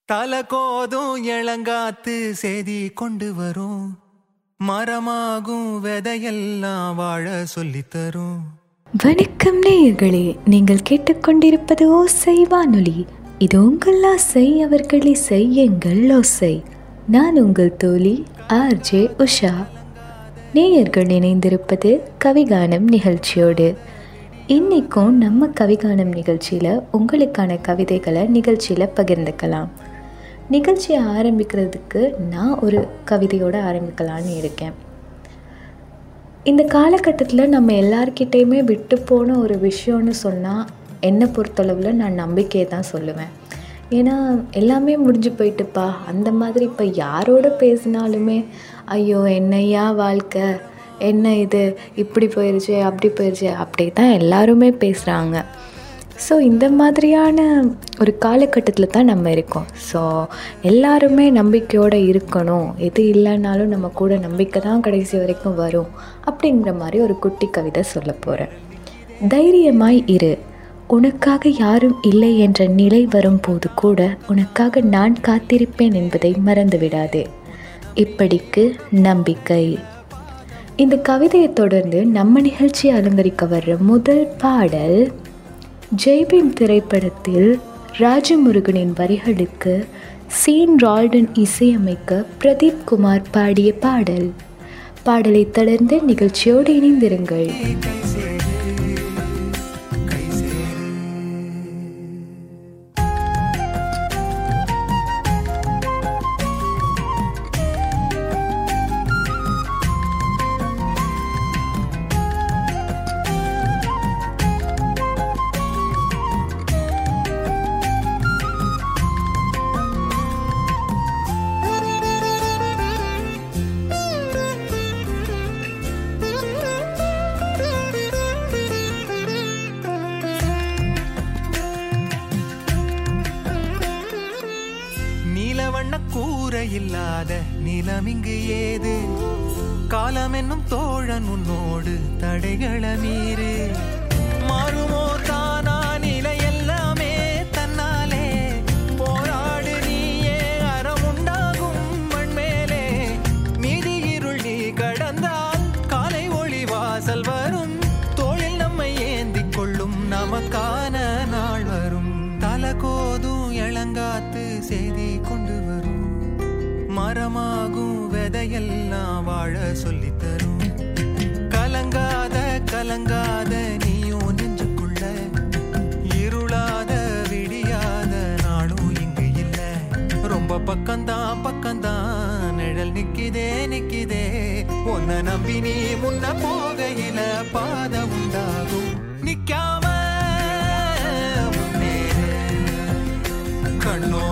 தலை கோதும் இளங்காத்து செய்தி கொண்டு வரும் மரமாகும் விதையெல்லாம் வாழ சொல்லித் தரும் வணக்கம் நேயர்களே நீங்கள் கேட்டுக்கொண்டிருப்பது ஓசை வானொலி இது உங்கள் ஆசை அவர்கள் இசை எங்கள் ஓசை நான் உங்கள் தோழி ஆர்ஜே உஷா நேயர்கள் இணைந்திருப்பது கவிகானம் நிகழ்ச்சியோடு இன்னைக்கும் நம்ம கவிகானம் நிகழ்ச்சியில் உங்களுக்கான கவிதைகளை நிகழ்ச்சியில் பகிர்ந்துக்கலாம் நிகழ்ச்சியை ஆரம்பிக்கிறதுக்கு நான் ஒரு கவிதையோடு ஆரம்பிக்கலான்னு இருக்கேன் இந்த காலகட்டத்தில் நம்ம எல்லார்கிட்டேயுமே விட்டு போன ஒரு விஷயம்னு சொன்னால் என்னை பொறுத்தளவில் நான் நம்பிக்கையை தான் சொல்லுவேன் ஏன்னா எல்லாமே முடிஞ்சு போயிட்டுப்பா அந்த மாதிரி இப்போ யாரோட பேசினாலுமே ஐயோ என்னையா வாழ்க்கை என்ன இது இப்படி போயிடுச்சு அப்படி போயிடுச்சு அப்படி தான் எல்லாருமே பேசுகிறாங்க ஸோ இந்த மாதிரியான ஒரு காலகட்டத்தில் தான் நம்ம இருக்கோம் ஸோ எல்லாருமே நம்பிக்கையோடு இருக்கணும் எது இல்லைனாலும் நம்ம கூட நம்பிக்கை தான் கடைசி வரைக்கும் வரும் அப்படிங்கிற மாதிரி ஒரு குட்டி கவிதை சொல்ல போகிறேன் தைரியமாய் இரு உனக்காக யாரும் இல்லை என்ற நிலை வரும்போது கூட உனக்காக நான் காத்திருப்பேன் என்பதை மறந்து விடாதே இப்படிக்கு நம்பிக்கை இந்த கவிதையை தொடர்ந்து நம்ம நிகழ்ச்சியை அலங்கரிக்க வர்ற முதல் பாடல் ஜெய்பீம் திரைப்படத்தில் ராஜமுருகனின் வரிகளுக்கு சீன் ரால்டன் இசையமைக்க பிரதீப் குமார் பாடிய பாடல் பாடலை தொடர்ந்து நிகழ்ச்சியோடு இணைந்திருங்கள் கை சேரு கை சேரு நீலவண்ண கூரை இல்லாத நிலம் இங்கு ஏது காலம் என்னும் தோழன் உன்னோடு தடைகள மீறு மாறுமோ தானா நிலை எல்லாமே தன்னாலே போராடு நீயே அறம் உண்டாகும் மண்மேலே மீதி இருள் நீ கடந்தால் காலை ஒளி வாசல் வரும் தோளில் நம்மை ஏந்திக் கொள்ளும் நமக்கான நாள் வரும் தலகோதும் இளங்காத்து செய்தி கொண்டு வரும் மரமாகும் விதையெல்லாம் வாழ சொல்லித் தரும் கலங்காத கலங்காத நீயும் நெஞ்சுக்குள்ள இருளாத விடியாத நாளும் இங்கு இல்ல ரொம்ப பக்கம்தான் பக்கம்தான் நிழல் நிக்கிதே நிக்கிதே உன்னை நம்பி நீ முன்ன போகையில பாத உண்டாகும் நிக்காம முன்னேறு கண்ணோ